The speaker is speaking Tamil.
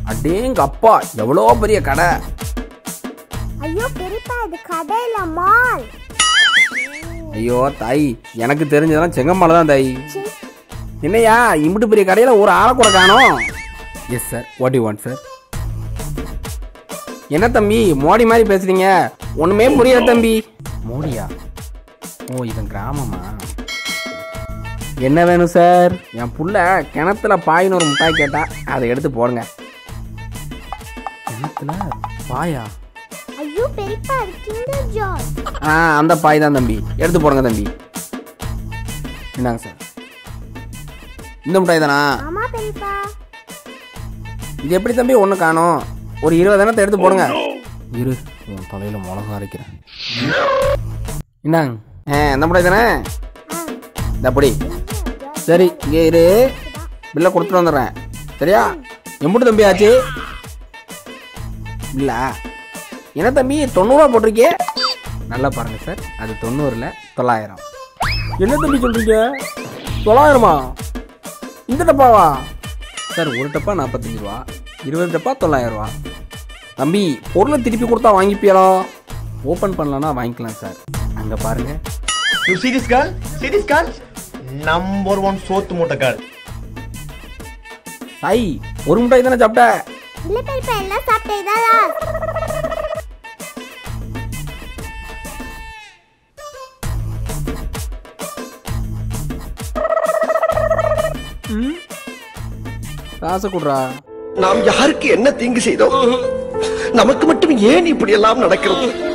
அடேங்க அப்பா எவ்வளோ பெரிய கடை ஐயோ பெரியப்பா இது கடையில மால் ஐயோ தாய் எனக்கு தெரிஞ்சதெல்லாம் செங்கம்மால தான் தாய் என்னையா இம்பிட்டு பெரிய கடையில் ஒரு ஆளை கூட காணோம் yes sir what you want sir என்ன தம்பி மோடி மாதிரி பேசுறீங்க ஒண்ணுமே புரியல தம்பி மோடியா ஓ இதன் கிராமமா என்ன வேணும் சார் என் புள்ள கிணத்துல பாயின்னு ஒரு மிட்டாய் கேட்டா அதை எடுத்து போடுங்க கிணத்துல பாயா ஐயோ பெரியப்பா அது கிண்டர் ஜாய் ஆ அந்த பாய் தான் தம்பி எடுத்து போடுங்க தம்பி என்னங்க சார் இந்த மிட்டாய் தானா ஆமா பெரியப்பா இது எப்படி தம்பி ஒன்று காணும் ஒரு இருபது எண்ணத்தை எடுத்து போடுங்க இரு உன் தலையில் மிளகா அரைக்கிறேன் என்னங்க ஆ இந்த மிட்டாய் தானே இந்த அப்படி சரி இங்கே இரு பில்லை கொடுத்துட்டு வந்துடுறேன் சரியா எம்புட்டு தம்பி ஆச்சு இல்ல என்ன தம்பி தொண்ணூறுவா போட்டிருக்கே நல்லா பாருங்க சார் அது தொண்ணூறில் தொள்ளாயிரம் என்ன தம்பி சொல்றீங்க தொள்ளாயிரமா இந்த டப்பாவா சார் ஒரு டப்பா நாற்பத்தஞ்சு ரூபா இருபது டப்பா தொள்ளாயிரம் ரூபா தம்பி பொருளை திருப்பி கொடுத்தா வாங்கிப்பியலோ ஓப்பன் பண்ணலன்னா வாங்கிக்கலாம் சார் அங்கே பாருங்க You see this girl? See this girl? Number one சோத்து மூட்டை girl. தாய் ஒரு மிட்டாய் தானே சாப்பிட்ட இல்ல பெரியப்பா எல்லாம் சாப்பிட்டே தான் காசை கொடுறா நாம் யாருக்கு என்ன தீங்கு செய்தோம் நமக்கு மட்டும் ஏன் இப்படி எல்லாம் நடக்கிறது